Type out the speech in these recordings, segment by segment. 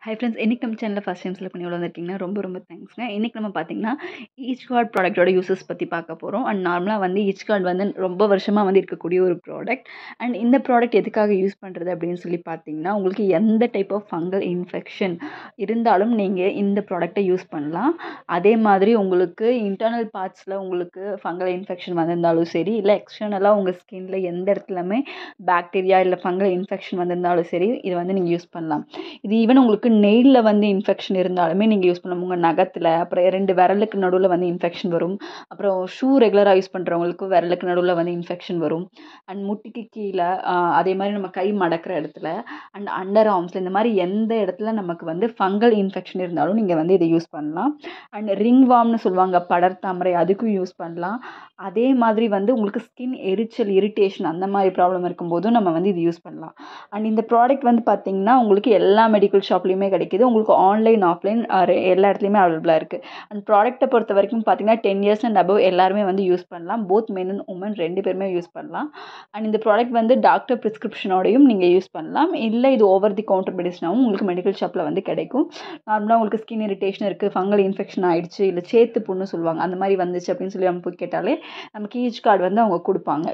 hi friends இன்றைக்கி நம்ம சேனலில் ஃபஸ்ட் டைம் செலக்ட் பண்ணி வந்திருக்கீங்கன்னா ரொம்ப ரொம்ப தேங்க்ஸ்ங்க இன்றைக்கி நம்ம பார்த்தீங்கன்னா ஈச் கார்டு ப்ராடக்ட்டோட யூசஸ் பற்றி பார்க்க போகிறோம் அண்ட் நார்மலாக வந்து ஈச் கார்டு வந்து ரொம்ப வருஷமாக வந்து இருக்கக்கூடிய ஒரு ப்ராடக்ட் அண்ட் இந்த ப்ராடக்ட் எதுக்காக யூஸ் பண்ணுறது அப்படின்னு சொல்லி பார்த்தீங்கன்னா உங்களுக்கு எந்த டைப் ஆஃப் ஃபங்கல் இன்ஃபெக்ஷன் இருந்தாலும் நீங்கள் இந்த ப்ராடக்ட்டை யூஸ் பண்ணலாம் அதே மாதிரி உங்களுக்கு இன்டர்னல் பார்ட்ஸில் உங்களுக்கு ஃபங்கல் இன்ஃபெக்ஷன் வந்திருந்தாலும் சரி இல்லை எக்ஸ்டர்னலாக உங்கள் ஸ்கின்ல எந்த இடத்துலையுமே பாக்டீரியா இல்லை ஃபங்கல் இன்ஃபெக்ஷன் வந்திருந்தாலும் சரி இதை வந்து நீங்கள் யூஸ் பண்ணலாம் இது ஈவன் உங்களுக்கு நெயிலில் வந்து இன்ஃபெக்ஷன் இருந்தாலுமே நீங்கள் யூஸ் பண்ணலாம் உங்கள் நகத்தில் அப்புறம் ரெண்டு விரலுக்கு நடுவில் வந்து இன்ஃபெக்ஷன் வரும் அப்புறம் ஷூ ரெகுலராக யூஸ் பண்ணுறவங்களுக்கு விரலுக்கு நடுவில் வந்து இன்ஃபெக்ஷன் வரும் அண்ட் முட்டிக்கு கீழே அதே மாதிரி நம்ம கை மடக்கிற இடத்துல அண்ட் அண்டர் ஆர்ம்ஸில் இந்த மாதிரி எந்த இடத்துல நமக்கு வந்து ஃபங்கல் இன்ஃபெக்ஷன் இருந்தாலும் நீங்கள் வந்து இதை யூஸ் பண்ணலாம் அண்ட் ரிங் வார்ம்னு சொல்லுவாங்க படர் தாமரை அதுக்கும் யூஸ் பண்ணலாம் அதே மாதிரி வந்து உங்களுக்கு ஸ்கின் எரிச்சல் இரிட்டேஷன் அந்த மாதிரி ப்ராப்ளம் இருக்கும்போதும் நம்ம வந்து இது யூஸ் பண்ணலாம் அண்ட் இந்த ப்ராடக்ட் வந்து பார்த்திங்கன்னா உங்களுக்கு எல்லா மெடிக்கல் ஷாப்லேயுமே கிடைக்கிது உங்களுக்கு ஆன்லைன் ஆஃப்லைன் எல்லா இடத்துலையுமே அவைலபிளாக இருக்குது அண்ட் ப்ராடக்ட்டை பொறுத்த வரைக்கும் பார்த்தீங்கன்னா டென் இயர்ஸ் அண்ட் அபவ் எல்லாருமே வந்து யூஸ் பண்ணலாம் போத் மென் அண்ட் உமன் ரெண்டு பேருமே யூஸ் பண்ணலாம் அண்ட் இந்த ப்ராடக்ட் வந்து டாக்டர் ப்ரிஸ்கிரிப்ஷனோடையும் நீங்கள் யூஸ் பண்ணலாம் இல்லை இது ஓவர் தி கவுண்டர் மெடிசனாகவும் உங்களுக்கு மெடிக்கல் ஷாப்பில் வந்து கிடைக்கும் நார்மலாக உங்களுக்கு ஸ்கின் இரிட்டேஷன் இருக்குது ஃபங்கல் இன்ஃபெக்ஷன் ஆகிடுச்சு இல்லை சேத்து புண்ணு சொல்லுவாங்க அந்த மாதிரி வந்துச்சு அப்படின்னு சொல்லி நம்ம போய் கேட்டாலே நமக்கு ஈச் கார்டு வந்து அவங்க கொடுப்பாங்க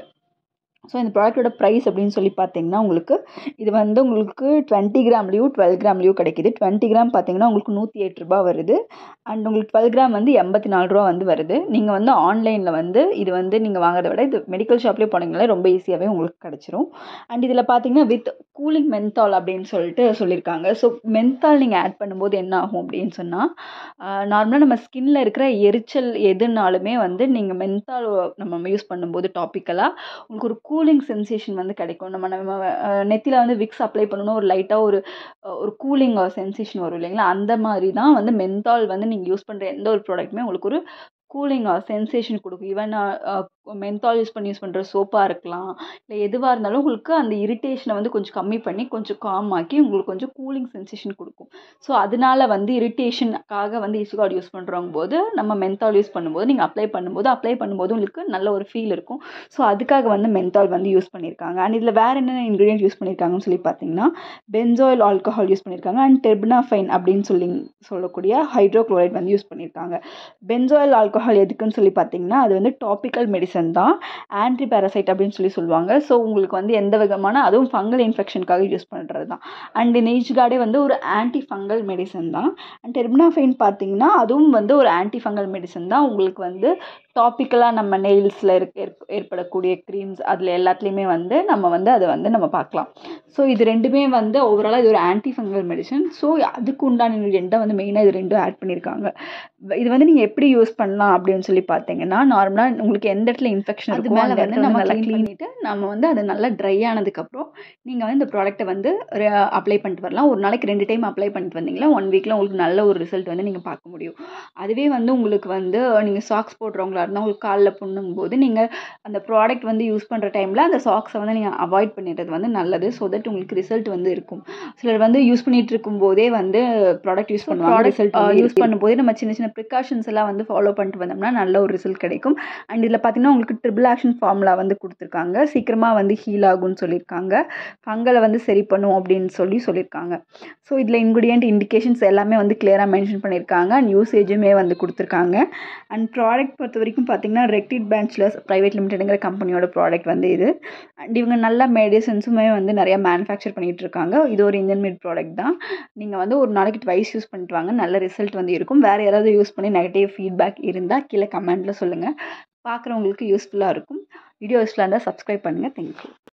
ஸோ இந்த ப்ராடக்ட்டோட ப்ரைஸ் அப்படின்னு சொல்லி பார்த்தீங்கன்னா உங்களுக்கு இது வந்து உங்களுக்கு டுவெண்ட்டி கிராம்லேயும் டுவெல் கிராம்லேயும் கிடைக்கிது டுவெண்ட்டி கிராம் பார்த்தீங்கன்னா உங்களுக்கு நூற்றி எட்டு ரூபா வருது அண்ட் உங்களுக்கு டுவெல் கிராம் வந்து எண்பத்தி நாலு ரூபா வந்து வருது நீங்கள் வந்து ஆன்லைனில் வந்து இது வந்து நீங்கள் வாங்குறத விட இது மெடிக்கல் ஷாப்லேயே போனீங்களே ரொம்ப ஈஸியாகவே உங்களுக்கு கிடச்சிரும் அண்ட் இதில் பார்த்தீங்கன்னா வித் கூலிங் மென்தால் அப்படின்னு சொல்லிட்டு சொல்லியிருக்காங்க ஸோ மென்தால் நீங்கள் ஆட் பண்ணும்போது என்ன ஆகும் அப்படின்னு சொன்னால் நார்மலாக நம்ம ஸ்கின்ல இருக்கிற எரிச்சல் எதுனாலுமே வந்து நீங்கள் மென்தால் நம்ம யூஸ் பண்ணும்போது டாப்பிக்கலாக உங்களுக்கு ஒரு கூலிங் சென்சேஷன் வந்து கிடைக்கும் நம்ம நம்ம நெத்தியில் வந்து விக்ஸ் அப்ளை பண்ணணும் ஒரு லைட்டாக ஒரு ஒரு கூலிங் சென்சேஷன் வரும் இல்லைங்களா அந்த மாதிரி தான் வந்து மென்தால் வந்து நீங்கள் யூஸ் பண்ணுற எந்த ஒரு ப்ராடக்ட்டுமே உங்களுக்கு ஒரு கூலிங் சென்சேஷன் கொடுக்கும் ஈவன் மென்தால் யூஸ் பண்ணி யூஸ் பண்ணுற சோப்பாக இருக்கலாம் இல்லை எதுவாக இருந்தாலும் உங்களுக்கு அந்த இரிட்டேஷனை வந்து கொஞ்சம் கம்மி பண்ணி கொஞ்சம் காம் ஆக்கி உங்களுக்கு கொஞ்சம் கூலிங் சென்சேஷன் கொடுக்கும் ஸோ அதனால வந்து இரிட்டேஷனுக்காக வந்து இசுகார்டு யூஸ் பண்ணுறவங்க போது நம்ம மென்தால் யூஸ் பண்ணும்போது நீங்கள் அப்ளை பண்ணும்போது அப்ளை பண்ணும்போது உங்களுக்கு நல்ல ஒரு ஃபீல் இருக்கும் ஸோ அதுக்காக வந்து மென்தால் வந்து யூஸ் பண்ணியிருக்காங்க அண்ட் இதில் வேறு என்னென்ன இன்க்ரீடியன்ட் யூஸ் பண்ணியிருக்காங்கன்னு சொல்லி பார்த்தீங்கன்னா பென்சாயில் ஆல்கஹால் யூஸ் பண்ணியிருக்காங்க அண்ட் டெர்பனாஃபைன் அப்படின்னு சொல்லி சொல்லக்கூடிய ஹைட்ரோக்ளோரைட் வந்து யூஸ் பண்ணியிருக்காங்க பென்சாயில் ஆல்கஹால் எதுக்குன்னு சொல்லி பார்த்தீங்கன்னா அது வந்து டாபிக்கல் மெடிசன் தான் ஆன்டி பேரசைட் அப்படின்னு சொல்லி சொல்லுவாங்க ஸோ உங்களுக்கு வந்து எந்த விதமான அதுவும் ஃபங்கல் இன்ஃபெக்ஷனுக்காக யூஸ் பண்ணுறது தான் அண்ட் நெய்ச் கார்டே வந்து ஒரு ஆன்டி ஃபங்கல் மெடிசன் தான் அண்ட் டெர்பனாஃபைன் பார்த்தீங்கன்னா அதுவும் வந்து ஒரு ஆன்டி ஃபங்கல் மெடிசன் தான் உங்களுக்கு வந்து டாப்பிக்கலாக நம்ம நெயில்ஸில் இருக்க ஏற்படக்கூடிய க்ரீம்ஸ் அதில் எல்லாத்துலேயுமே வந்து நம்ம வந்து அதை வந்து நம்ம பார்க்கலாம் ஸோ இது ரெண்டுமே வந்து ஓவராலாக இது ஒரு ஆன்டி ஃபங்கல் மெடிசன் ஸோ அதுக்கு உண்டான இன்க்ரீடியண்ட்டை வந்து மெயினாக இது ரெண்டும் ஆட் பண்ணியிருக்காங்க இது வந்து நீங்கள் எப்படி யூஸ் பண்ணலாம் அப்படின்னு சொல்லி பார்த்தீங்கன்னா நார்மலாக உங்களுக்கு எந்த இடத்துல இன்ஃபெக்ஷன் அது மேலே வந்து நம்ம நல்லா க்ளீன் பண்ணிவிட்டு நம்ம வந்து அது நல்லா ட்ரை ஆனதுக்கப்புறம் நீங்கள் வந்து இந்த ப்ராடக்ட்டை வந்து அப்ளை பண்ணிட்டு வரலாம் ஒரு நாளைக்கு ரெண்டு டைம் அப்ளை பண்ணிட்டு வந்தீங்களா ஒன் வீக்கில் உங்களுக்கு நல்ல ஒரு ரிசல்ட் வந்து நீங்கள் பார்க்க முடியும் அதுவே வந்து உங்களுக்கு வந்து நீங்கள் சாக்ஸ் போடுறவங்களா இருந்தால் உங்களுக்கு காலில் புண்ணுங்கும் போது நீங்கள் அந்த ப்ராடக்ட் வந்து யூஸ் பண்ணுற டைமில் அந்த சாக்ஸை வந்து நீங்கள் அவாய்ட் பண்ணிடுறது வந்து நல்லது ஸோ தட் உங்களுக்கு ரிசல்ட் வந்து இருக்கும் சிலர் வந்து யூஸ் பண்ணிட்டு இருக்கும் போதே வந்து ப்ராடக்ட் யூஸ் பண்ணுவாங்க ரிசல்ட் யூஸ் பண்ணும்போதே நம்ம சின்ன சின்ன ப்ரிகாஷன்ஸ் எல்லாம் வந்து ஃபாலோ பண்ணிட்டு வந்தோம்னா நல்ல ஒரு ரிசல்ட் கிடைக்கும் அண்ட் இதில் பார்த்தீங்கன்னா உங்களுக்கு ட்ரிபிள் ஆக்ஷன் ஃபார்முலா வந்து கொடுத்துருக்காங்க சீக்கிரமாக வந்து ஹீல் ஆகும்னு சொல்லியிருக்காங்க ஃபங்கலை வந்து சரி பண்ணும் அப்படின்னு சொல்லி சொல்லியிருக்காங்க ஸோ இதில் இன்க்ரீடியன்ட் இண்டிகேஷன்ஸ் எல்லாமே வந்து கிளியராக மென்ஷன் பண்ணியிருக்காங்க அண்ட் யூசேஜுமே வந்து கொடுத்துருக்காங்க அண்ட் ப்ராடக்ட் பொறுத்த வரைக்கும் பார்த்தீங்கன்னா ரெக்டிட் பேன்ச்லர்ஸ் ப்ரைவேட் லிமிடெடுங்கிற கம்பெனியோட ப்ராடக்ட் வந்து இது அண்ட் இவங்க நல்ல மெடிசன்ஸுமே வந்து நிறையா மேனுஃபேக்சர் பண்ணிகிட்டு இருக்காங்க இது ஒரு இந்தியன் மேட் ப்ராடக்ட் தான் நீங்கள் வந்து ஒரு நாளைக்கு ட்வைஸ் யூஸ் பண்ணிட்டு வாங்க நல்ல ரிசல்ட் வந்து இருக்கும் வேறு யாராவது யூஸ் பண்ணி நெகட்டிவ் ஃபீட்பேக் இருந்தால் கீழே கமெண்ட்டில் சொல்லுங்கள் பார்க்குறவங்களுக்கு யூஸ்ஃபுல்லாக இருக்கும் வீடியோ யூஸ்ஃபுல்லாக இருந்தால் சப்ஸ்கிரைப் பண்ணுங்கள் தேங்க்யூ